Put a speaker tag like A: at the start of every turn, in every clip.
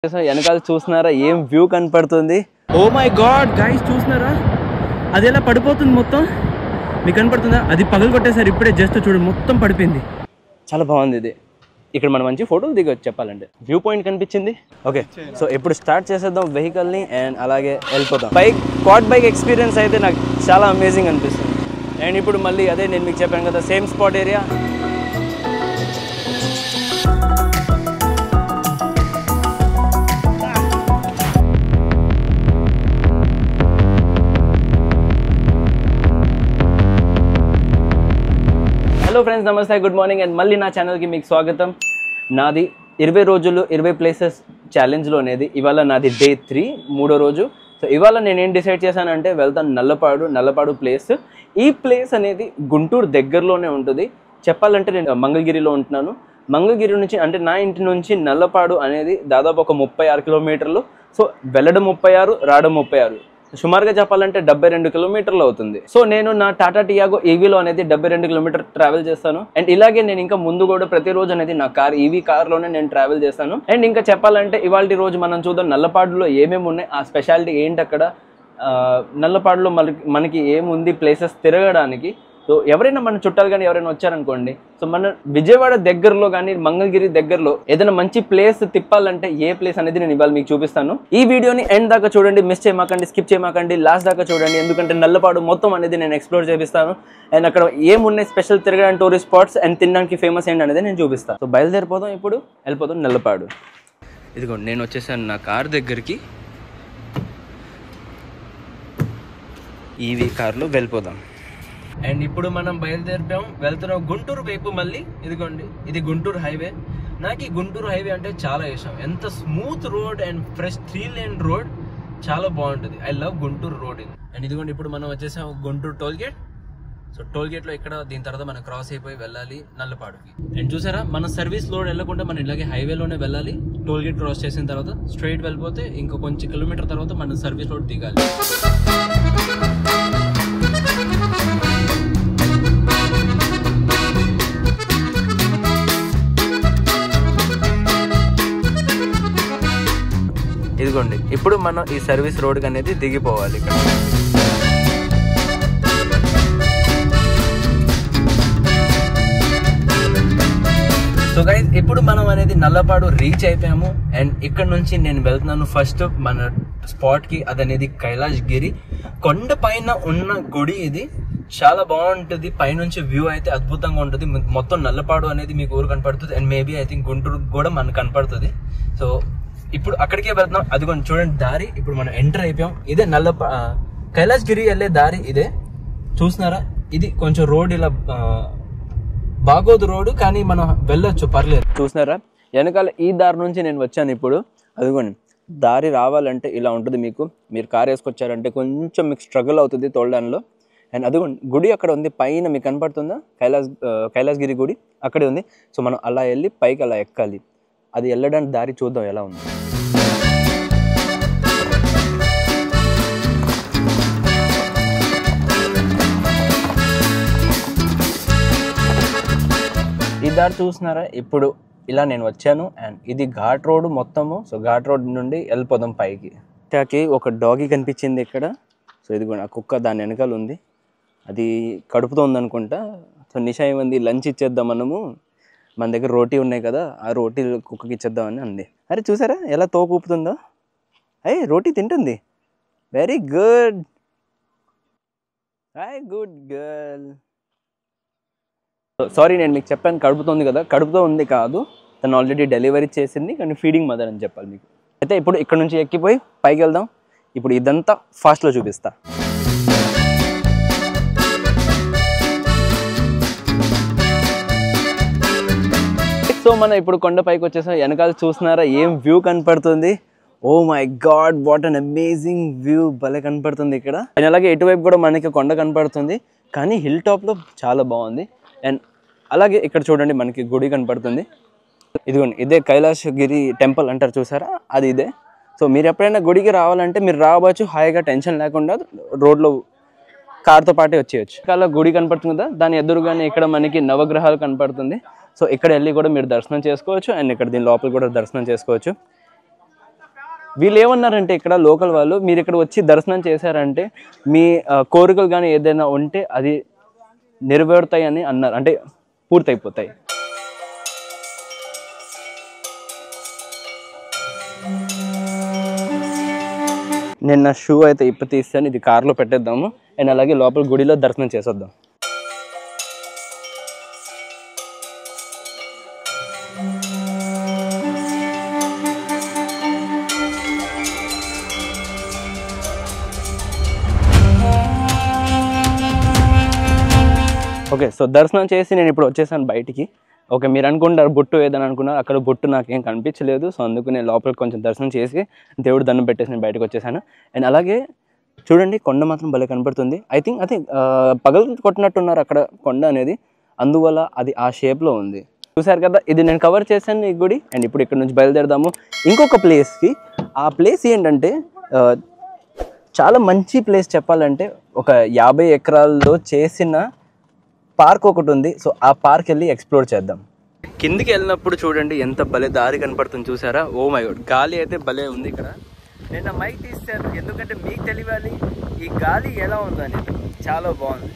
A: వెనకాల చూస్తున్నారా ఏం వ్యూ కనపడుతుంది ఓ మై గాడ్ గైస్ చూస్తున్నారా అది ఎలా పడిపోతుంది మొత్తం మీకు కనపడుతుందా అది పగలు కొట్టేసారి ఇప్పుడే జస్ట్ చూడు మొత్తం పడిపోయింది చాలా బాగుంది ఇది ఇక్కడ మనం మంచి ఫోటోలు దిగొచ్చు చెప్పాలంటే వ్యూ పాయింట్ కనిపించింది ఓకే సో ఇప్పుడు స్టార్ట్ చేసేద్దాం వెహికల్ని అండ్ అలాగే వెళ్ళిపోతాం బైక్ క్వాడ్ బైక్ ఎక్స్పీరియన్స్ అయితే నాకు చాలా అమేజింగ్ అనిపిస్తుంది అండ్ ఇప్పుడు మళ్ళీ అదే నేను మీకు చెప్పాను కదా same spot area hello friends namaste good morning and మళ్ళీ నా ఛానల్కి మీకు స్వాగతం నాది ఇరవై రోజులు ఇరవై ప్లేసెస్ ఛాలెంజ్లో అనేది ఇవాళ నాది డే త్రీ మూడో రోజు సో ఇవాళ నేను ఏం డిసైడ్ చేశానంటే వెళ్తాను నల్లపాడు నల్లపాడు ప్లేస్ ఈ ప్లేస్ అనేది గుంటూరు దగ్గరలోనే ఉంటుంది చెప్పాలంటే నేను మంగళగిరిలో ఉంటున్నాను మంగళగిరి నుంచి అంటే నా ఇంటి నుంచి నల్లపాడు అనేది దాదాపు ఒక ముప్పై ఆరు కిలోమీటర్లు సో వెళ్ళడం ముప్పై ఆరు రావడం ముప్పై ఆరు సుమారుగా చెప్పాలంటే డెబ్బై రెండు కిలోమీటర్లు అవుతుంది సో నేను నా టాటా టియాగో ఈవీలో అనేది డెబ్బై రెండు కిలోమీటర్ ట్రావెల్ చేస్తాను అండ్ ఇలాగే నేను ఇంకా ముందు కూడా ప్రతిరోజు అనేది నా కార్ ఈవీ కార్లోనే నేను ట్రావెల్ చేస్తాను అండ్ ఇంకా చెప్పాలంటే ఇవాళ రోజు మనం చూద్దాం నల్లపాడులో ఏమేమి ఉన్నాయి ఆ స్పెషాలిటీ ఏంటి అక్కడ ఆ, నల్లపాడులో మనకి మనకి ఏముంది ప్లేసెస్ తిరగడానికి సో ఎవరైనా మన చుట్టాలు కానీ ఎవరైనా వచ్చారనుకోండి సో మన విజయవాడ దగ్గరలో కానీ మంగళగిరి దగ్గరలో ఏదైనా మంచి ప్లేస్ తిప్పాలంటే ఏ ప్లేస్ అనేది నేను ఇవాళ మీకు చూపిస్తాను ఈ వీడియోని ఎండ్ దాకా చూడండి మిస్ చేయమాకండి స్కిప్ చేయమాకండి లాస్ట్ దాకా చూడండి ఎందుకంటే నల్లపాడు మొత్తం అనేది నేను ఎక్స్ప్లోర్ చేపిస్తాను అండ్ అక్కడ ఏమున్నాయి స్పెషల్ తిరగడానికి టూరిస్ట్ స్పాట్స్ అండ్ తినడానికి ఫేమస్ ఏంటి అనేది నేను చూపిస్తాను సో బయలుదేరిపోదాం ఇప్పుడు వెళ్ళిపోతాం నల్లపాడు ఇదిగోండి నేను వచ్చేసాను నా కార్ దగ్గరికి ఈవీ కార్లో వెళ్ళిపోదాం అండ్ ఇప్పుడు మనం బయలుదేరిపాం వెళ్తున్నాం గుంటూరు వైపు మళ్ళీ ఇదిగోండి ఇది గుంటూరు హైవే నాకు ఈ గుంటూరు హైవే అంటే చాలా ఇష్టం ఎంత smooth road and fresh three lane road చాలా బాగుంటుంది ఐ లవ్ గుంటూరు రోడ్ ఇది అండ్ ఇదిగోండి ఇప్పుడు మనం వచ్చేసాం Guntur toll gate so toll gate లో ఇక్కడ దీని తర్వాత మనం క్రాస్ అయిపోయి వెళ్ళాలి నల్లపాడుకి అండ్ చూసారా మన సర్వీస్ లోడ్ వెళ్ళకుండా మనం ఇలాగే హైవేలోనే వెళ్ళాలి టోల్ గేట్ క్రాస్ చేసిన తర్వాత స్ట్రైట్ వెళ్ళిపోతే ఇంకో కొంచెం కిలోమీటర్ తర్వాత మన సర్వీస్ లోడ్ దిగాలి ఇదిగోండి ఇప్పుడు మనం ఈ సర్వీస్ రోడ్ అనేది దిగిపోవాలి ఇక్కడ సో గైస్ ఇప్పుడు మనం అనేది నల్లపాడు రీచ్ అయిపోయాము అండ్ ఇక్కడ నుంచి నేను వెళ్తున్నాను ఫస్ట్ మన స్పాట్ కి అదనేది కైలాష్ గిరి కొండ పైన ఉన్న గుడి ఇది చాలా బాగుంటుంది పైనుంచి వ్యూ అయితే అద్భుతంగా ఉంటుంది మొ- మొత్తం నల్లపాడు అనేది మీకు ఊరు కనపడుతుంది and maybe I think Guntur కూడా మనకు కనపడుతుంది సో ఇప్పుడు అక్కడికే వెళ్తున్నాం అది కొంచెం చూడండి దారి ఇప్పుడు మనం ఎంటర్ అయిపోయాం ఇదే నల్లపా ఆ, కైలాష్ గిరి వెళ్ళే దారి ఇదే చూస్తున్నారా ఇది కొంచెం రోడ్ ఇలా ఆ, బాగోదు రోడ్డు కానీ మనం వెళ్ళొచ్చు పర్లేదు చూసినారా వెనకాల ఈ దారి నుంచి నేను వచ్చాను ఇప్పుడు అదిగోండి దారి రావాలంటే ఇలా ఉంటుంది మీకు మీరు కార్ వేసుకొచ్చారంటే కొంచెం మీకు స్ట్రగుల్ అవుతుంది తోలడంలో అండ్ అదిగోండి గుడి అక్కడ ఉంది పైన మీకు కనపడుతుందా కైలాస్ ఆ, కైలాసగిరి గుడి అక్కడే ఉంది సో మనం అలా వెళ్ళి పైకి అలా ఎక్కాలి అది వెళ్ళడానికి దారి చూద్దాం ఎలా ఉంది ఈ దారి చూస్తున్నారా ఇప్పుడు ఇలా నేను వచ్చాను అండ్ ఇది ఘాట్ రోడ్ మొత్తము సో ఘాట్ రోడ్ నుండి వెళ్ళిపోదాం పైకి ఇటాకి ఒక డాగి కనిపించింది ఇక్కడ సో ఇది కూడా ఆ కుక్క దాని వెనకాల ఉంది అది కడుపుతో ఉందనుకుంటా సో నిషా ఏమంది లంచ్ ఇచ్చేద్దాం మనము మన దగ్గర రోటీ ఉన్నాయి కదా ఆ రోటీ కుక్కకి ఇచ్చేద్దామని అంది అరే చూసారా ఎలా తోక ఊపుతుందో అయ్యి రోటీ తింటుంది very good hi good girl sorry నేను మీకు చెప్పాను కడుపుతో ఉంది కదా కడుపుతో ఉంది కాదు తను ఆల్రెడీ డెలివరీ చేసింది కానీ ఫీడింగ్ మదర్ అని చెప్పాలి మీకు అయితే ఇప్పుడు ఇక్కడ నుంచి ఎక్కిపోయి పైకి వెళ్దాం ఇప్పుడు ఇదంతా ఫాస్ట్లో చూపిస్తా సో మనం ఇప్పుడు కొండ పైకి వచ్చేసాం వెనకాల చూస్తున్నారా ఏం వ్యూ కనపడుతుంది oh my God what an amazing view భలే కనపడుతుంది ఇక్కడ అండ్ అలాగే ఇటువైపు కూడా మనకి కొండ కనపడుతుంది కానీ హిల్ టాప్లో చాలా బాగుంది అండ్ అలాగే ఇక్కడ చూడండి మనకి గుడి కనపడుతుంది ఇదిగోండి ఇదే కైలాసగిరి టెంపుల్ అంటారు చూసారా అది ఇదే సో మీరు ఎప్పుడైనా గుడికి రావాలంటే మీరు రావచ్చు హాయిగా టెన్షన్ లేకుండా రోడ్లో కార్తో పాటే వచ్చేయచ్చు అలా గుడి కనపడుతుంది కదా దాని ఎదురుగానే ఇక్కడ మనకి నవగ్రహాలు కనపడుతుంది సో ఇక్కడ వెళ్ళి కూడా మీరు దర్శనం చేసుకోవచ్చు అండ్ ఇక్కడ దీని లోపల కూడా దర్శనం చేసుకోవచ్చు వీళ్ళు ఏమన్నారంటే ఇక్కడ లోకల్ వాళ్ళు మీరు ఇక్కడ వచ్చి దర్శనం చేశారంటే మీ ఆ, కోరికలు కానీ ఏదైనా ఉంటే అది నెరవేరుతాయి అని అన్నారు అంటే పూర్తయిపోతాయి నేను నా షూ అయితే ఇప్ప తీస్తాను ఇది కార్లో పెట్టేద్దాము అండ్ అలాగే లోపల గుడిలో దర్శనం చేసేద్దాం ఓకే సో దర్శనం చేసి నేను ఇప్పుడు వచ్చేసాను బయటికి ఓకే మీరు అనుకుంటారు బొట్టు ఏదని అనుకున్నారు అక్కడ బొట్టు నాకేం కనిపించలేదు సో అందుకు నేను లోపలికి కొంచెం దర్శనం చేసి దేవుడు దండం పెట్టేసి నేను బయటకు వచ్చేసాను అండ్ అలాగే చూడండి కొండ మాత్రం భలే కనపడుతుంది ఐ థింక్ అదే పగలు కొట్టినట్టున్నారు అక్కడ కొండ అనేది అందువల్ల అది ఆ షేప్లో ఉంది చూసారు కదా ఇది నేను కవర్ చేశాను ఈ గుడి అండ్ ఇప్పుడు ఇక్కడ నుంచి బయలుదేరదాము ఇంకొక ప్లేస్కి ఆ ప్లేస్ ఏంటంటే ఆ, చాలా మంచి ప్లేస్ చెప్పాలంటే ఒక యాభై ఎకరాల్లో చేసిన పార్క్ ఒకటి ఉంది సో ఆ పార్క్ వెళ్ళి ఎక్స్ప్లోర్ చేద్దాం కిందికి వెళ్ళినప్పుడు చూడండి ఎంత భలే దారి కనపడుతుంది చూసారా ఓ మై గాడ్ గాలి అయితే భలే ఉంది ఇక్కడ నేను మైక్ తీస్తాను ఎందుకంటే మీకు తెలియాలి ఈ గాలి ఎలా ఉందని చాలా బాగుంది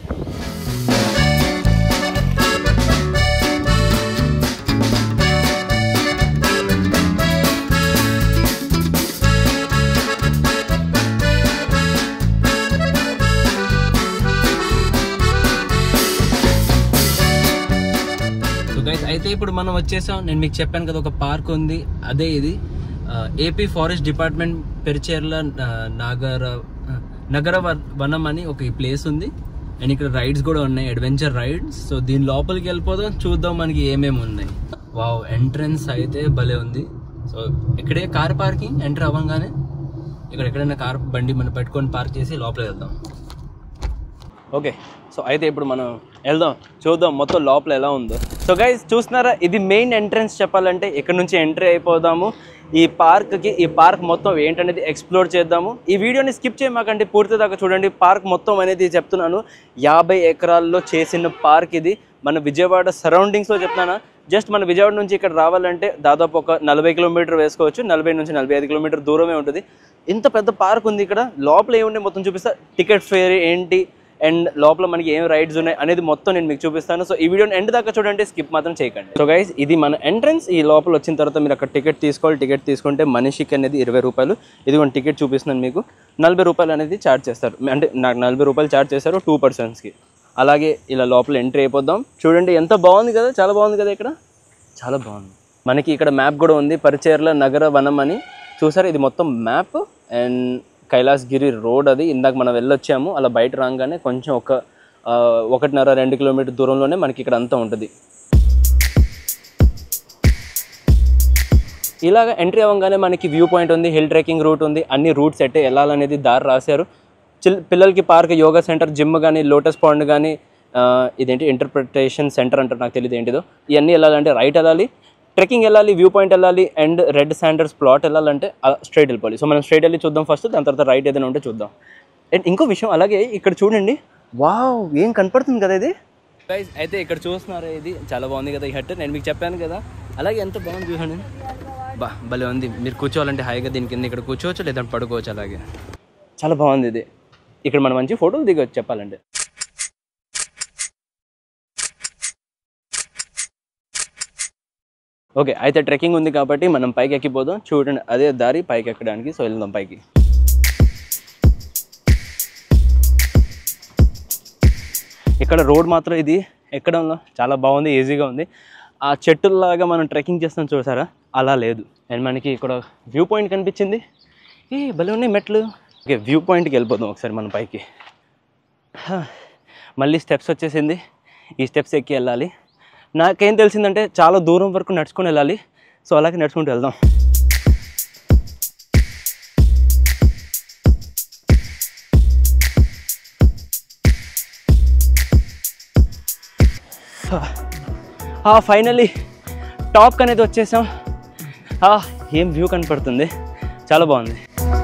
A: సో గైస్ అయితే ఇప్పుడు మనం వచ్చేసాం నేను మీకు చెప్పాను కదా ఒక పార్క్ ఉంది అదే ఇది ఏపీ ఫారెస్ట్ డిపార్ట్మెంట్ పెరిచేర్ల ఆ, నాగర ఆ, నగర వ- వనం అని ఒక ఈ ప్లేస్ ఉంది అండ్ ఇక్కడ రైడ్స్ కూడా ఉన్నాయి అడ్వెంచర్ రైడ్స్ సో దీని లోపలికి వెళ్ళిపోదాం చూద్దాం మనకి ఏమేమి ఉన్నాయి వావ్ ఎంట్రన్స్ అయితే భలే ఉంది సో ఇక్కడే కార్ పార్కింగ్ ఎంటర్ అవ్వగానే ఇక్కడ ఎక్కడైనా కార్ బండి మనం పెట్టుకొని పార్క్ చేసి లోపలికి వెళ్దాం ఓకే సో అయితే ఇప్పుడు మనం వెళ్దాం చూద్దాం మొత్తం లోపల ఎలా ఉందో సో గైస్ చూస్తున్నారా ఇది మెయిన్ ఎంట్రన్స్ చెప్పాలంటే ఇక్కడ నుంచి ఎంట్రీ అయిపోదాము ఈ పార్క్కి ఈ పార్క్ మొత్తం ఏంటనేది ఎక్స్ప్లోర్ చేద్దాము ఈ వీడియోని స్కిప్ చేయమాకండి పూర్తి దాకా చూడండి పార్క్ మొత్తం అనేది చెప్తున్నాను యాభై ఎకరాల్లో చేసిన పార్క్ ఇది మన విజయవాడ సరౌండింగ్స్లో చెప్తున్నానా జస్ట్ మన విజయవాడ నుంచి ఇక్కడ రావాలంటే దాదాపు ఒక నలభై కిలోమీటర్ వేసుకోవచ్చు నలభై నుంచి నలభై ఐదు కిలోమీటర్ దూరమే ఉంటుంది ఇంత పెద్ద పార్క్ ఉంది ఇక్కడ లోపల ఏముండే మొత్తం చూపిస్తా టికెట్ ఫేర్ ఏంటి అండ్ లోపల మనకి ఏం రైడ్స్ ఉన్నాయి అనేది మొత్తం నేను మీకు చూపిస్తాను సో ఈ వీడియోని ఎండ్ దాకా చూడండి స్కిప్ మాత్రం చేయకండి సో గైస్ ఇది మన ఎంట్రన్స్ ఈ లోపల వచ్చిన తర్వాత మీరు అక్కడ టికెట్ తీసుకోవాలి టికెట్ తీసుకుంటే మనిషికి అనేది ఇరవై రూపాయలు ఇదిగోండి టికెట్ చూపిస్తున్నాను మీకు నలభై రూపాయలు అనేది ఛార్జ్ చేస్తారు అంటే నాకు నలభై రూపాయలు ఛార్జ్ చేస్తారు టూ పర్సన్స్కి అలాగే ఇలా లోపల ఎంట్రీ అయిపోద్దాం చూడండి ఎంత బాగుంది కదా చాలా బాగుంది కదా ఇక్కడ చాలా బాగుంది మనకి ఇక్కడ మ్యాప్ కూడా ఉంది పరిచేర్ల నగర వనం అని చూసారు ఇది మొత్తం మ్యాప్ అండ్ కైలాసగిరి రోడ్ అది ఇందాక మనం వెళ్ళొచ్చాము అలా బయట రాగానే కొంచెం ఒక ఆ, ఒకటిన్నర రెండు కిలోమీటర్ దూరంలోనే మనకి ఇక్కడ అంతా ఉంటుంది ఇలాగ ఎంట్రీ అవ్వగానే మనకి వ్యూ పాయింట్ ఉంది హిల్ ట్రెక్కింగ్ రూట్ ఉంది అన్ని రూట్స్ ఎట్టే వెళ్ళాలనేది దారి రాశారు చిల్ పిల్లలకి పార్క్ యోగా సెంటర్ జిమ్ కానీ లోటస్ పాండ్ కానీ ఇదేంటి ఇంటర్ప్రిటేషన్ సెంటర్ అంటారు నాకు తెలియదు ఏంటిదో ఇవన్నీ వెళ్ళాలంటే రైట్ వెళ్ళాలి ట్రెక్కింగ్ వెళ్ళాలి వ్యూ పాయింట్ వెళ్ళాలి అండ్ రెడ్ శాండర్స్ ప్లాట్ వెళ్ళాలంటే స్ట్రైట్ వెళ్ళిపోవాలి సో మనం స్ట్రైట్ వెళ్ళి చూద్దాం ఫస్ట్ దాని తర్వాత రైట్ ఏదైనా ఉంటే చూద్దాం అండ్ ఇంకో విషయం అలాగే ఇక్కడ చూడండి వావ్ ఏం కనపడుతుంది కదా ఇది గైస్ అయితే ఇక్కడ చూస్తున్నారు ఇది చాలా బాగుంది కదా ఈ హట్ నేను మీకు చెప్పాను కదా అలాగే ఎంత బాగుంది చూడండి బా భలే ఉంది మీరు కూర్చోవాలంటే హాయిగా దీని కింద ఇక్కడ కూర్చోవచ్చు లేదంటే పడుకోవచ్చు అలాగే చాలా బాగుంది ఇది ఇక్కడ మనం మంచి ఫోటోలు దిగవచ్చు చెప్పాలంటే ఓకే అయితే ట్రెక్కింగ్ ఉంది కాబట్టి మనం పైకి ఎక్కిపోదాం చూడండి అదే దారి పైకి ఎక్కడానికి సో వెళ్దాం పైకి ఇక్కడ రోడ్ మాత్రం ఇది ఎక్కడంలో చాలా బాగుంది ఈజీగా ఉంది ఆ చెట్టుల్లాగా మనం ట్రెక్కింగ్ చేస్తాం చూసారా అలా లేదు అండ్ మనకి ఇక్కడ వ్యూ పాయింట్ కనిపించింది ఏ భలే ఉన్నాయి మెట్లు ఓకే వ్యూ పాయింట్కి వెళ్ళిపోదాం ఒకసారి మనం పైకి హా, మళ్ళీ స్టెప్స్ వచ్చేసింది ఈ స్టెప్స్ ఎక్కి వెళ్ళాలి నాకేం తెలిసిందంటే చాలా దూరం వరకు నడుచుకొని వెళ్ళాలి సో అలాగే నడుచుకుంటూ వెళ్దాం ఫైనలీ టాప్ అనేది వచ్చేసాం ఆ, ఏం వ్యూ కనపడుతుంది చాలా బాగుంది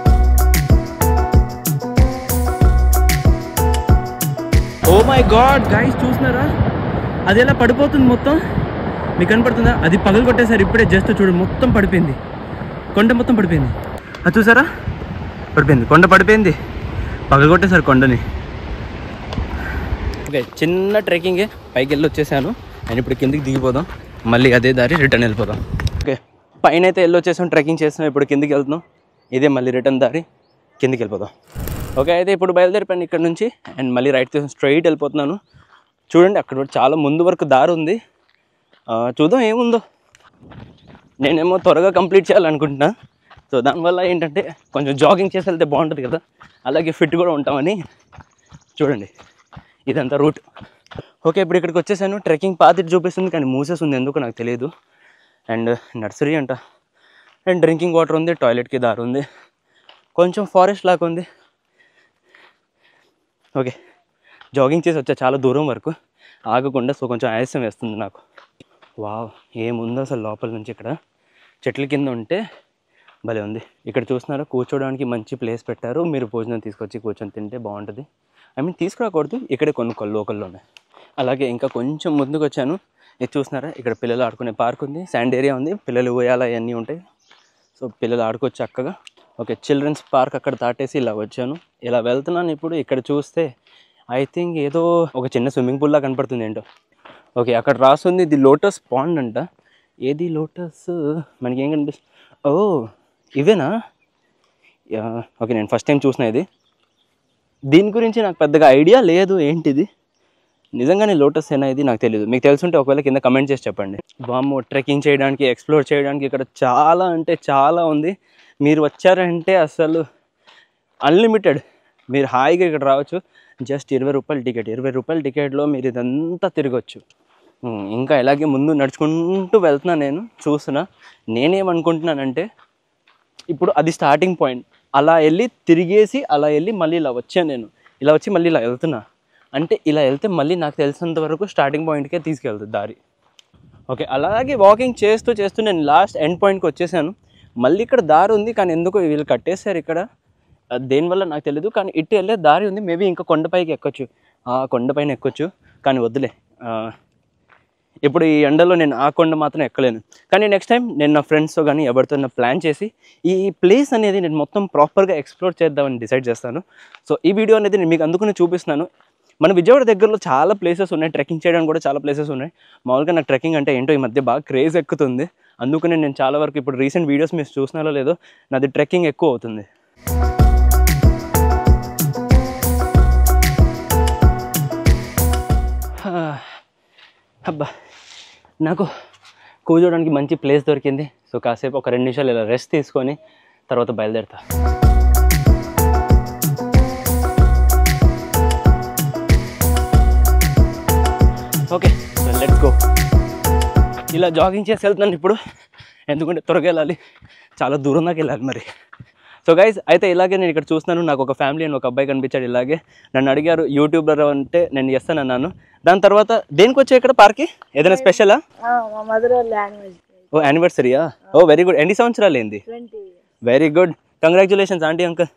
A: ఓ మై గాడ్ గైస్ చూస్తున్నారా అది ఎలా పడిపోతుంది మొత్తం మీకు కనపడుతుందా అది పగలు కొట్టేసారు ఇప్పుడే జస్ట్ చూడు మొత్తం పడిపోయింది కొండ మొత్తం పడిపోయింది అది చూసారా పడిపోయింది కొండ పడిపోయింది పగలగొట్టేశారు కొండని ఓకే చిన్న ట్రెక్కింగే పైకి వెళ్ళి వచ్చేసాను అండ్ ఇప్పుడు కిందికి దిగిపోదాం మళ్ళీ అదే దారి రిటర్న్ వెళ్ళిపోదాం ఓకే పైన అయితే వెళ్ళి వచ్చేసాం ట్రెక్కింగ్ చేస్తున్నాం ఇప్పుడు కిందికి వెళ్తున్నాం ఇదే మళ్ళీ రిటర్న్ దారి కిందికి వెళ్ళిపోదాం ఓకే అయితే ఇప్పుడు బయలుదేరిపోయాను ఇక్కడ నుంచి అండ్ మళ్ళీ రైట్ తీసుకుని స్ట్రైట్ వెళ్ళిపోతున్నాను చూడండి అక్కడ కూడా చాలా ముందు వరకు దారి ఉంది ఆ, చూద్దాం ఏముందో నేనేమో త్వరగా కంప్లీట్ చేయాలనుకుంటున్నా సో దానివల్ల ఏంటంటే కొంచెం జాగింగ్ చేసి వెళ్తే బాగుంటుంది కదా అలాగే ఫిట్ కూడా ఉంటామని చూడండి ఇదంతా రూట్ ఓకే ఇప్పుడు ఇక్కడికి వచ్చేసాను ట్రెక్కింగ్ పాత్ ఇటు చూపిస్తుంది కానీ మూసేసి ఉంది ఎందుకు నాకు తెలియదు అండ్ నర్సరీ అంట అండ్ డ్రింకింగ్ వాటర్ ఉంది టాయిలెట్కి దారి ఉంది కొంచెం ఫారెస్ట్ లాగా ఉంది ఓకే జాగింగ్ చేసి వచ్చా చాలా దూరం వరకు ఆగకుండా సో కొంచెం ఆయాసం వేస్తుంది నాకు వావ్ ఏముందో అసలు లోపల నుంచి ఇక్కడ చెట్ల కింద ఉంటే భలే ఉంది ఇక్కడ చూస్తున్నారా కూర్చోవడానికి మంచి ప్లేస్ పెట్టారు మీరు భోజనం తీసుకొచ్చి కూర్చొని తింటే బాగుంటుంది ఐ మీన్ తీసుకురాకూడదు ఇక్కడే కొన్ని లోకల్లోనే అలాగే ఇంకా కొంచెం ముందుకు వచ్చాను ఇది చూస్తున్నారా ఇక్కడ పిల్లలు ఆడుకునే పార్క్ ఉంది శాండ్ ఏరియా ఉంది పిల్లలు ఉయ్యాల అవన్నీ ఉంటాయి సో పిల్లలు ఆడుకోవచ్చు చక్కగా ఓకే చిల్డ్రన్స్ పార్క్ అక్కడ దాటేసి ఇలా వచ్చాను ఇలా వెళ్తున్నాను ఇప్పుడు ఇక్కడ చూస్తే ఐ థింక్ ఏదో ఒక చిన్న స్విమ్మింగ్ పూల్లా కనపడుతుంది ఏంటో ఓకే అక్కడ రాస్తుంది ఇది లోటస్ పాండ్ అంట ఏది లోటస్ మనకి ఏం కనిపిస్తుంది ఓ ఇవేనా యా, ఓకే నేను ఫస్ట్ టైం చూసిన ఇది దీని గురించి నాకు పెద్దగా ఐడియా లేదు ఏంటిది నిజంగానే లోటస్ ఏనా ఇది నాకు తెలియదు మీకు తెలుసుంటే ఒకవేళ కింద కమెంట్ చేసి చెప్పండి బామ్మ ట్రెక్కింగ్ చేయడానికి ఎక్స్ప్లోర్ చేయడానికి ఇక్కడ చాలా అంటే చాలా ఉంది మీరు వచ్చారంటే అసలు అన్లిమిటెడ్ మీరు హాయిగా ఇక్కడ రావచ్చు జస్ట్ ఇరవై రూపాయల టికెట్ ఇరవై రూపాయల టికెట్లో మీరు ఇదంతా తిరగచ్చు ఉమ్, ఇంకా ఇలాగే ముందు నడుచుకుంటూ వెళ్తున్నా నేను చూస్తున్నా నేనేమనుకుంటున్నానంటే ఇప్పుడు అది స్టార్టింగ్ పాయింట్ అలా వెళ్ళి తిరిగేసి అలా వెళ్ళి మళ్ళీ ఇలా వచ్చాను నేను ఇలా వచ్చి మళ్ళీ ఇలా వెళ్తున్నా అంటే ఇలా వెళ్తే మళ్ళీ నాకు తెలిసినంత వరకు స్టార్టింగ్ పాయింట్కే తీసుకెళ్తుంది దారి ఓకే అలాగే వాకింగ్ చేస్తూ చేస్తూ నేను లాస్ట్ ఎండ్ పాయింట్కి వచ్చేసాను మళ్ళీ ఇక్కడ దారి ఉంది కానీ ఎందుకో వీళ్ళు కట్టేశారు ఇక్కడ అది దేనివల్ల నాకు తెలియదు కానీ ఇటు వెళ్ళే దారి ఉంది మేబీ ఇంకా కొండపైకి ఎక్కొచ్చు ఆ కొండపైన ఎక్కొచ్చు కానీ వద్దులే ఆ, ఇప్పుడు ఈ ఎండలో నేను ఆ కొండ మాత్రం ఎక్కలేను కానీ నెక్స్ట్ టైం నేను నా ఫ్రెండ్స్తో కానీ ఎవరితో ప్లాన్ చేసి ఈ ప్లేస్ అనేది నేను మొత్తం ప్రాపర్గా ఎక్స్ప్లోర్ చేద్దామని డిసైడ్ చేస్తాను సో ఈ వీడియో అనేది నేను మీకు అందుకుని చూపిస్తున్నాను మన విజయవాడ దగ్గరలో చాలా ప్లేసెస్ ఉన్నాయి ట్రెక్కింగ్ చేయడానికి కూడా చాలా ప్లేసెస్ ఉన్నాయి మామూలుగా నాకు ట్రెక్కింగ్ అంటే ఏంటో ఈ మధ్య బాగా క్రేజ్ ఎక్కుతుంది అందుకనే నేను చాలా వరకు ఇప్పుడు రీసెంట్ వీడియోస్ మీరు చూసినారో లేదో నాది ట్రెక్కింగ్ ఎక్కువ అవుతుంది హా, అబ్బా నాకు కూర్చోడానికి మంచి ప్లేస్ దొరికింది సో కాసేపు ఒక రెండు నిమిషాలు ఇలా రెస్ట్ తీసుకొని తర్వాత బయలుదేరుతా ఓకే సో లెట్స్ గో ఇలా జాగింగ్ చేసి వెళ్తున్నాను ఇప్పుడు ఎందుకంటే త్వరగా వెళ్ళాలి చాలా దూరం దాకా వెళ్ళాలి మరి సో గైజ్ అయితే ఇలాగే నేను ఇక్కడ చూస్తున్నాను నాకు ఒక ఫ్యామిలీ అని ఒక అబ్బాయి కనిపించాడు ఇలాగే నన్ను అడిగారు యూట్యూబర్ అంటే నేను చేస్తాను అన్నాను దాని తర్వాత దేనికి వచ్చాయి ఇక్కడ పార్క్కి ఏదైనా స్పెషలా
B: ఆ, మా మదర్ వాళ్ళ లాంగ్వేజ్
A: ఓ యానివర్సరీయా ఓ వెరీ గుడ్ ఎన్ని సంవత్సరాలు ఏంది
B: twenty
A: very good congratulations aunty uncle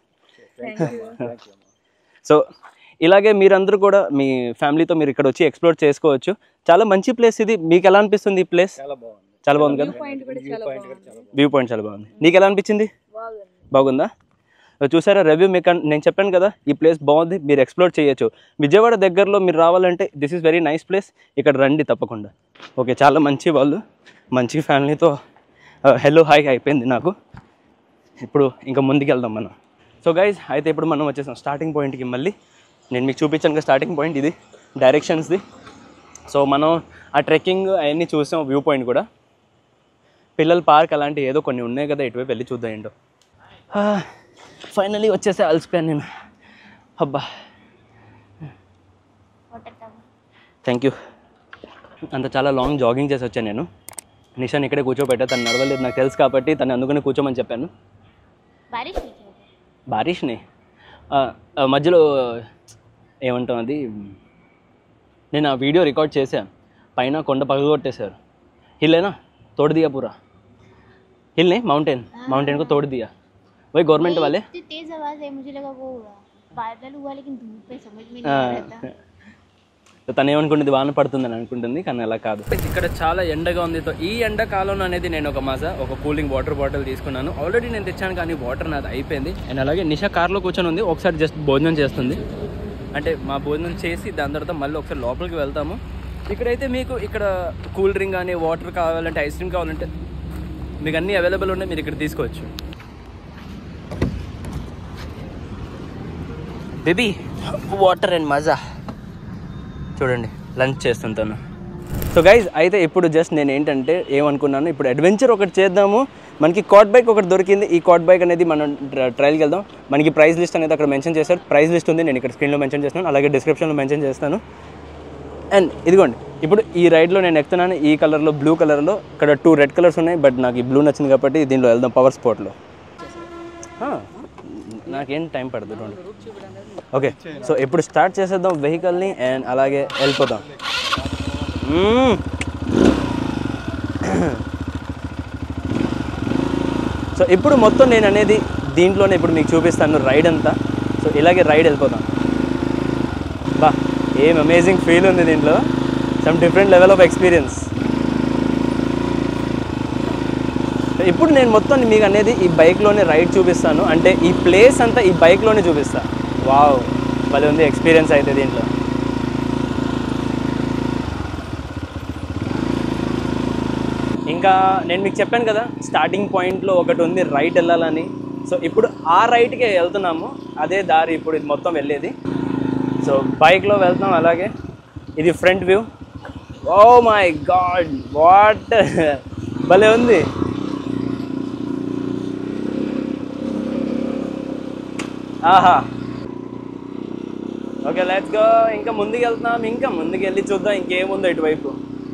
A: so ఇలాగే మీరందరూ కూడా మీ ఫ్యామిలీతో మీరు ఇక్కడ వచ్చి ఎక్స్ప్లోర్ చేసుకోవచ్చు చాలా మంచి ప్లేస్ ఇది మీకు ఎలా అనిపిస్తుంది ఈ ప్లేస్ చాలా బాగుంది కదా
B: పాయింట్ కూడా చాలా బాగుంది
A: వ్యూ పాయింట్ చాలా బాగుంది నీకు ఎలా అనిపించింది
B: బాగుంది
A: బాగుందా సో చూసారా రివ్యూ మీకు అన్- నేను చెప్పాను కదా ఈ ప్లేస్ బాగుంది మీరు ఎక్స్ప్లోర్ చేయొచ్చు విజయవాడ దగ్గరలో మీరు రావాలంటే this is very nice place ఇక్కడ రండి తప్పకుండా ఓకే చాలా మంచి వాళ్ళు మంచి ఫ్యామిలీతో హెలో హాయ్ అయిపోయింది నాకు ఇప్పుడు ఇంకా ముందుకు వెళ్దాం మనం సో గైజ్ అయితే ఇప్పుడు మనం వచ్చేసాం స్టార్టింగ్ పాయింట్కి మళ్ళీ నేను మీకు చూపించాను కదా స్టార్టింగ్ పాయింట్ ఇది డైరెక్షన్స్ది సో మనం ఆ ట్రెక్కింగ్ అవన్నీ చూసాం వ్యూ పాయింట్ కూడా పిల్లల పార్క్ అలాంటి ఏదో కొన్ని ఉన్నాయి కదా ఇటువైపు వెళ్ళి చూద్దాం ఏంటో ఫైనలీ వచ్చేసే అలసిపోయాను నేను అబ్బా థ్యాంక్ యూ అంత చాలా లాంగ్ జాగింగ్ చేసి వచ్చాను నేను నిషాన్ ఇక్కడే కూర్చోబెట్టా తను నడవలేదు నాకు తెలుసు కాబట్టి తను అందుకని కూర్చోమని చెప్పాను
C: बारिश हुई थी उधर।
A: బారిష్ని ఆ, ఆ, మధ్యలో ఏమంటాం అది నేను ఆ వీడియో రికార్డ్ చేశాను పైన కొండ పగలగొట్టేశారు హిల్ है ना तोड़ दिया पूरा हिल नहीं माउंटेन माउंटेन को तोड़ दिया वही गवर्नमेंट वाले
C: इतनी तेज आवाज है मुझे लगा वो बादल हुआ लेकिन धूप है समझ में नहीं
A: हाँ।
C: आ रहा था
A: సో తను ఏమనుకుంటుంది వాన పడుతుందని అనుకుంటుంది కానీ అలా కాదు ఇక్కడ చాలా ఎండగా ఉంది సో ఈ ఎండాకాలం అనేది నేను ఒక మజా ఒక కూలింగ్ వాటర్ బాటిల్ తీసుకున్నాను ఆల్రెడీ నేను తెచ్చాను కానీ వాటర్ నాది అయిపోయింది అండ్ అలాగే నిషా కార్లో కూర్చొని ఉంది ఒకసారి జస్ట్ భోజనం చేస్తుంది అంటే మా భోజనం చేసి దాని తర్వాత మళ్ళీ ఒకసారి లోపలికి వెళ్తాము ఇక్కడైతే మీకు ఇక్కడ కూల్ డ్రింక్ కానీ వాటర్ కావాలంటే ఐస్ క్రీమ్ కావాలంటే మీకు అన్నీ అవైలబుల్ ఉన్నాయి మీరు ఇక్కడ తీసుకోవచ్చు బేబీ వాటర్ అండ్ మజా చూడండి లంచ్ చేస్తుంటాను సో గైజ్ అయితే ఇప్పుడు జస్ట్ నేను ఏంటంటే ఏమనుకున్నాను ఇప్పుడు అడ్వెంచర్ ఒకటి చేద్దాము మనకి కాట్ బైక్ ఒకటి దొరికింది ఈ కాట్ బైక్ అనేది మనం ట్రయల్కి వెళ్దాం మనకి ప్రైస్ లిస్ట్ అనేది అక్కడ మెన్షన్ చేశారు ప్రైస్ లిస్ట్ ఉంది నేను ఇక్కడ స్క్రీన్లో మెన్షన్ చేస్తాను అలాగే డిస్క్రిప్షన్లో మెన్షన్ చేస్తాను అండ్ ఇదిగోండి ఇప్పుడు ఈ రైడ్లో నేను ఎక్కుతున్నాను ఈ కలర్లో బ్లూ కలర్లో ఇక్కడ టూ రెడ్ కలర్స్ ఉన్నాయి బట్ నాకు ఈ బ్లూ నచ్చింది కాబట్టి దీనిలో వెళ్దాం పవర్ స్పోర్ట్లో నాకేం టైం పడుతుంది రెండు ఓకే సో ఇప్పుడు స్టార్ట్ చేసేద్దాం వెహికల్ని అండ్ అలాగే వెళ్ళిపోదాం మ్మ్. సో ఇప్పుడు మొత్తం నేను అనేది దీంట్లోనే ఇప్పుడు మీకు చూపిస్తాను రైడ్ అంతా సో ఇలాగే రైడ్ వెళ్ళిపోదాం బా ఏం అమేజింగ్ ఫీల్ ఉంది దీంట్లో some different level of experience ఇప్పుడు నేను మొత్తం మీకు అనేది ఈ బైక్లోనే రైడ్ చూపిస్తాను అంటే ఈ ప్లేస్ అంతా ఈ బైక్లోనే చూపిస్తా వావ్ భలే ఉంది ఎక్స్పీరియన్స్ అయితే దీంట్లో ఇంకా నేను మీకు చెప్పాను కదా స్టార్టింగ్ పాయింట్లో ఒకటి ఉంది రైట్ వెళ్ళాలని సో ఇప్పుడు ఆ రైట్కే వెళ్తున్నాము అదే దారి ఇప్పుడు ఇది మొత్తం వెళ్ళేది సో బైక్లో వెళ్తాం అలాగే ఇది front view oh my God what భలే ఉంది ఆహా ఓకే లెట్స్ గో ఇంకా ముందుకు వెళ్తున్నాం ఇంకా ముందుకు వెళ్ళి చూద్దాం ఇంకేముందో ఇటువైపు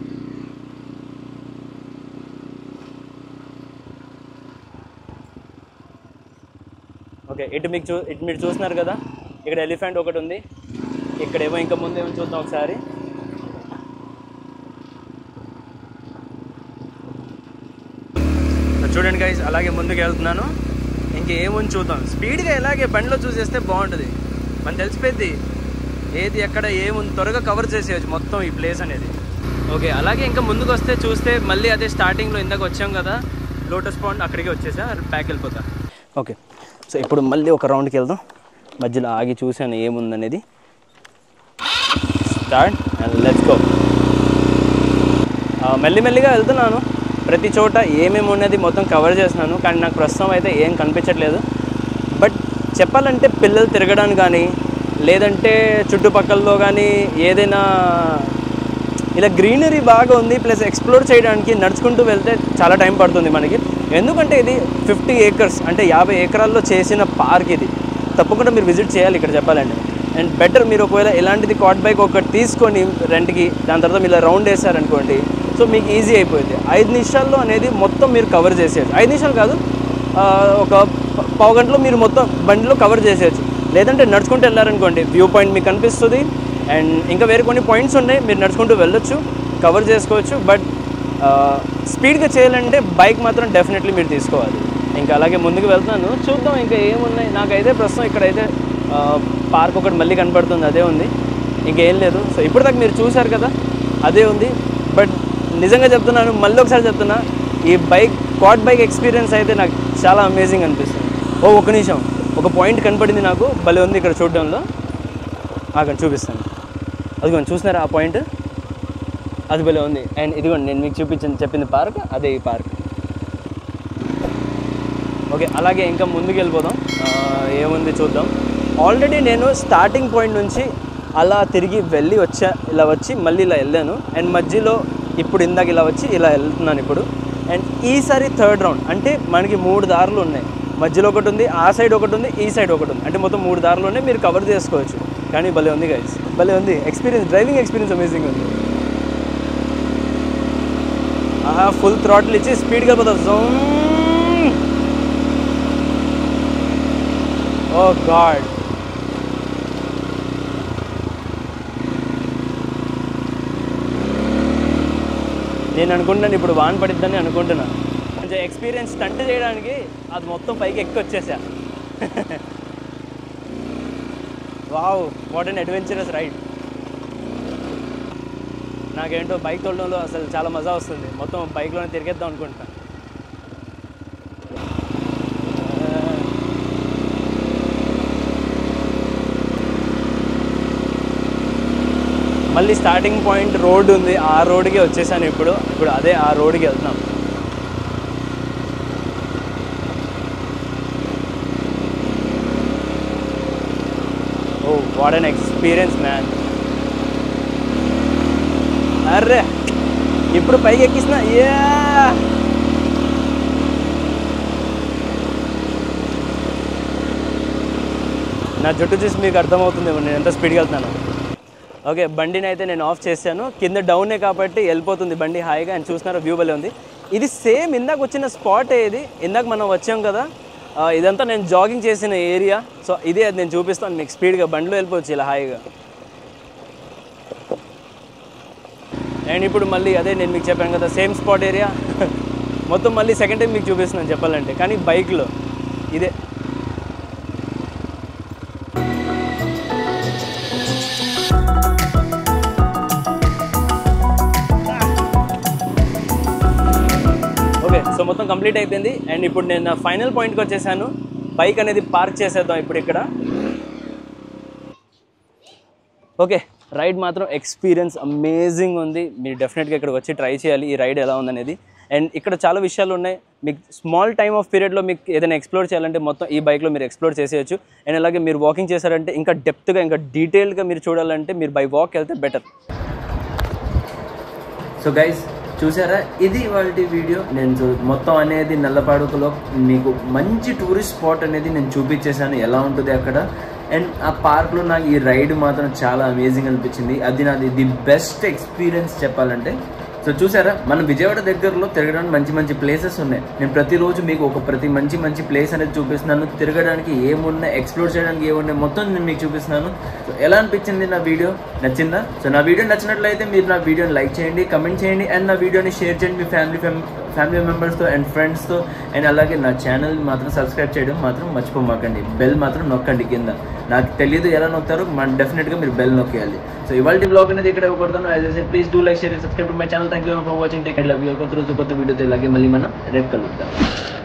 A: ఓకే ఇటు మీకు చూ ఇటు మీరు చూస్తున్నారు కదా ఇక్కడ ఎలిఫెంట్ ఒకటి ఉంది ఇక్కడేమో ఇంకా ముందు ఏమో చూద్దాం ఒకసారి చూడండి గైస్ అలాగే ముందుకు వెళ్తున్నాను ఇంకేముంది చూద్దాం స్పీడ్గా ఇలాగే బండిలో చూసేస్తే బాగుంటుంది మనం తెలిసిపోద్ది ఏది ఎక్కడ ఏముంది త్వరగా కవర్ చేసేయచ్చు మొత్తం ఈ ప్లేస్ అనేది ఓకే అలాగే ఇంకా ముందుకు వస్తే చూస్తే మళ్ళీ అదే స్టార్టింగ్లో ఇందాక వచ్చాం కదా లోటస్ పాండ్ అక్కడికి వచ్చేసా ప్యాక్ వెళ్ళిపోతా ఓకే సో ఇప్పుడు మళ్ళీ ఒక రౌండ్కి వెళ్దాం మధ్యలో ఆగి చూసాను ఏముందనేది స్టార్ట్ అండ్ లెట్స్ గో మెల్లిమెల్లిగా వెళ్తున్నాను ప్రతి చోట ఏమేమి ఉన్నది మొత్తం కవర్ చేస్తున్నాను కానీ నాకు ప్రస్తుతం అయితే ఏం కనిపించట్లేదు బట్ చెప్పాలంటే పిల్లలు తిరగడానికి కానీ లేదంటే చుట్టుపక్కలలో కానీ ఏదైనా ఇలా గ్రీనరీ బాగా ఉంది ప్లస్ ఎక్స్ప్లోర్ చేయడానికి నడుచుకుంటూ వెళ్తే చాలా టైం పడుతుంది మనకి ఎందుకంటే ఇది ఫిఫ్టీ ఏకర్స్ అంటే యాభై ఎకరాల్లో చేసిన పార్క్ ఇది తప్పకుండా మీరు విజిట్ చేయాలి ఇక్కడ చెప్పాలండి అండ్ బెటర్ మీరు ఒకవేళ ఇలాంటిది కాట్ బైక్ ఒకటి తీసుకొని రెంట్కి దాని తర్వాత మీరు ఇలా రౌండ్ వేసారనుకోండి సో మీకు ఈజీ అయిపోయింది ఐదు నిమిషాల్లో అనేది మొత్తం మీరు కవర్ చేసేయచ్చు ఐదు నిమిషాలు కాదు ఆ, ఒక ప- పావు గంటలో మీరు మొత్తం బండిలో కవర్ చేసేయచ్చు లేదంటే నడుచుకుంటూ వెళ్ళారనుకోండి వ్యూ పాయింట్ మీకు కనిపిస్తుంది అండ్ ఇంకా వేరే కొన్ని పాయింట్స్ ఉన్నాయి మీరు నడుచుకుంటూ వెళ్ళొచ్చు కవర్ చేసుకోవచ్చు బట్ స్పీడ్గా చేయాలంటే బైక్ మాత్రం డెఫినెట్లీ మీరు తీసుకోవాలి ఇంకా అలాగే ముందుకు వెళ్తాను చూద్దాం ఇంకా ఏమున్నాయి నాకైతే ప్రస్తుతం ఇక్కడైతే పార్క్ ఒకటి మళ్ళీ కనపడుతుంది అదే ఉంది ఇంకేం లేదు సో ఇప్పటిదాకా మీరు చూశారు కదా అదే ఉంది బట్ నిజంగా చెప్తున్నాను మళ్ళీ ఒకసారి చెప్తున్నా ఈ బైక్ క్వాడ్ బైక్ ఎక్స్పీరియన్స్ అయితే నాకు చాలా అమేజింగ్ అనిపిస్తుంది ఓ ఒక నిమిషం ఒక పాయింట్ కనపడింది నాకు భలే ఉంది ఇక్కడ చూడడంలో అక్కడ చూపిస్తాను అదిగోండి చూస్తున్నారా ఆ పాయింట్ అది భలే ఉంది అండ్ ఇదిగోండి నేను మీకు చూపించింది చెప్పింది పార్క్ అదే ఈ పార్క్ ఓకే అలాగే ఇంకా ముందుకు వెళ్ళిపోదాం ఆ, ఏముంది చూద్దాం ఆల్రెడీ నేను స్టార్టింగ్ పాయింట్ నుంచి అలా తిరిగి వెళ్ళి వచ్చా ఇలా వచ్చి మళ్ళీ ఇలా వెళ్ళాను అండ్ మధ్యలో ఇప్పుడు ఇందాక ఇలా వచ్చి ఇలా వెళ్తున్నాను ఇప్పుడు అండ్ ఈసారి థర్డ్ రౌండ్ అంటే మనకి మూడు దారులు ఉన్నాయి మధ్యలో ఒకటి ఉంది ఆ సైడ్ ఒకటి ఉంది ఈ సైడ్ ఒకటి ఉంది అంటే మొత్తం మూడు దారులు ఉన్నాయి మీరు కవర్ చేసుకోవచ్చు కానీ భలే ఉంది గైస్ భలే ఉంది ఎక్స్పీరియన్స్ డ్రైవింగ్ ఎక్స్పీరియన్స్ అమేజింగ్ ఉంది ఆహా ఫుల్ థ్రాటిల్ ఇచ్చి స్పీడ్గా పోతాం జోమ్ ఓ గాడ్ నేను అనుకుంటున్నాను ఇప్పుడు వాన్ పడిద్దని అనుకుంటున్నా కొంచెం ఎక్స్పీరియన్స్ స్టంట్ చేయడానికి అది మొత్తం పైకి ఎక్కి వచ్చేసా wow what an adventurous ride నాకేంటో బైక్ తోలడంలో అసలు చాలా మజా వస్తుంది మొత్తం బైక్లోనే తిరిగేద్దాం అనుకుంటా మళ్ళీ స్టార్టింగ్ పాయింట్ రోడ్ ఉంది ఆ రోడ్కి వచ్చేసాను ఇప్పుడు ఇప్పుడు అదే ఆ రోడ్కి వెళ్తున్నాం oh what an experience man అర్రే ఇప్పుడు పైకి ఎక్కిస్తున్నా యా నా జుట్టు చూసి మీకు అర్థమవుతుంది నేను ఎంత స్పీడ్గా వెళ్తున్నాను ఓకే బండిని అయితే నేను ఆఫ్ చేశాను కింద డౌనే కాబట్టి వెళ్ళిపోతుంది బండి హాయిగా అండ్ చూస్తున్నారు వ్యూ భలే ఉంది ఇది సేమ్ ఇందాక వచ్చిన స్పాట్ ఇది ఇందాక మనం వచ్చాం కదా ఆ, ఇదంతా నేను జాగింగ్ చేసిన ఏరియా సో ఇదే అది నేను చూపిస్తాను మీకు స్పీడ్గా బండిలో వెళ్ళిపోవచ్చు ఇలా హాయిగా అండ్ ఇప్పుడు మళ్ళీ అదే నేను మీకు చెప్పాను కదా సేమ్ స్పాట్ ఏరియా మొత్తం మళ్ళీ సెకండ్ టైం మీకు చూపిస్తున్నాను చెప్పాలంటే కానీ బైక్లో ఇదే ఓకే సో మొత్తం కంప్లీట్ అయిపోయింది అండ్ ఇప్పుడు నేను నా ఫైనల్ పాయింట్కి వచ్చేసాను బైక్ అనేది పార్క్ చేసేద్దాం ఇప్పుడు ఇక్కడ ఓకే రైడ్ మాత్రం ఎక్స్పీరియన్స్ అమేజింగ్ ఉంది మీరు డెఫినెట్గా ఇక్కడికి వచ్చి ట్రై చేయాలి ఈ రైడ్ ఎలా ఉందనేది అండ్ ఇక్కడ చాలా విషయాలు ఉన్నాయి మీకు స్మాల్ టైమ్ ఆఫ్ పీరియడ్లో మీకు ఏదైనా ఎక్స్ప్లోర్ చేయాలంటే మొత్తం ఈ బైక్లో మీరు ఎక్స్ప్లోర్ చేసేయచ్చు అండ్ అలాగే మీరు వాకింగ్ చేశారంటే ఇంకా డెప్త్గా ఇంకా డీటెయిల్గా మీరు చూడాలంటే మీరు బై వాక్ వెళ్తే బెటర్ సో గైస్ చూసారా ఇది వాళ్ళ వీడియో నేను చూ- మొత్తం అనేది నల్లపాడుకలో మీకు మంచి టూరిస్ట్ స్పాట్ అనేది నేను చూపించేశాను ఎలా ఉంటుంది అక్కడ అండ్ ఆ పార్క్లో నాకు ఈ రైడ్ మాత్రం చాలా అమేజింగ్ అనిపించింది అది నాది ది బెస్ట్ ఎక్స్పీరియన్స్ చెప్పాలంటే సో చూసారా మన విజయవాడ దగ్గరలో తిరగడానికి మంచి మంచి ప్లేసెస్ ఉన్నాయి నేను ప్రతిరోజు మీకు ఒక ప్రతి మంచి మంచి ప్లేస్ అనేది చూపిస్తున్నాను తిరగడానికి ఏమున్నాయి ఎక్స్ప్లోర్ చేయడానికి ఏమున్నాయి మొత్తం నేను మీకు చూపిస్తున్నాను సో ఎలా అనిపించింది నా వీడియో నచ్చిందా సో నా వీడియో నచ్చినట్లయితే మీరు నా వీడియోని లైక్ చేయండి కమెంట్ చేయండి అండ్ నా వీడియోని షేర్ చేయండి మీ ఫ్యామిలీ ఫ్యామిలీ మెంబర్స్తో అండ్ ఫ్రెండ్స్తో అండ్ అలాగే నా ఛానల్ మాత్రం సబ్స్క్రైబ్ చేయడం మాత్రం మర్చిపోమాకండి బెల్ మాత్రం నొక్కండి కింద నాకు తెలియదు ఎలా నొక్తారో మన డెఫినెట్గా మీరు బెల్ నొక్కేయాలి సో ఇవాళ బ్లాగ్ అనేది ఇక్కడ ఇవ్వకూడతాను as I please do like share subscribe to my channel thank you for watching take love you కొత్త రోజు కొత్త వీడియోతో ఇలాగే మళ్ళీ మనం రేపు కలుద్దాం